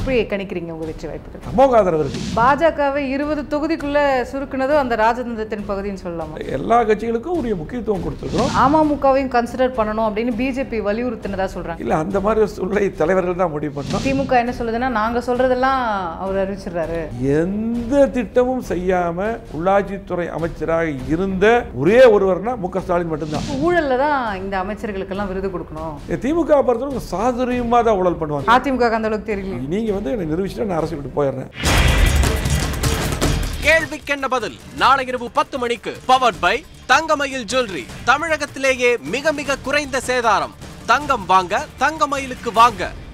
எப்படி கணிக்கிறீங்க உங்க வெற்றி வாய்ப்புகள் அமோக ஆதரவு இருக்கு பாஜகவை இருபது தொகுதிக்குள்ள சுருக்குனதும் அந்த ராஜதந்திரத்தின் பகுதின்னு சொல்லலாமா எல்லா கட்சிகளுக்கும் உரிய முக்கியத்துவம் கொடுத்துருக்கோம் அமமுகவையும் கன்சிடர் பண்ணணும் அப்படின்னு பிஜேபி வலியுறுத்தினதா சொல்றாங்க இல்லை அந்த மாதிரி ஒரு சூழ்நிலை தலைவர்கள் தான் முடிவு பண்ணோம் திமுக என்ன சொல்லுதுன்னா நாங்க சொல்றதெல்லாம் அவர் அறிவிச்சிடுறாரு எந்த திட்டமும் செய்யாம உள்ளாட்சித்துறை அமைச்சராக இருந்த ஒரே ஒருவர்னா மு க ஸ்டாலின் மட்டும்தான் ஊழல்ல தான் இந்த அமைச்சர்களுக்கெல்லாம் விருது கொடுக்கணும் திமுக பொறுத்தவரைக்கும் சாதுரியமாக தான் ஊழல் பண்ணுவாங்க அதிமுக அந்த அளவுக்கு தெரியல நீங்க வந்து என்னை நிரூபிச்சுட்டா நான் அரசு விட்டு போயிடுறேன் கேள்விக்கென்ன பதில் நாளை இரவு பத்து மணிக்கு பவர்ட் பை தங்கமயில் ஜுவல்லரி தமிழகத்திலேயே மிக மிக குறைந்த சேதாரம் தங்கம் வாங்க தங்கமயிலுக்கு வாங்க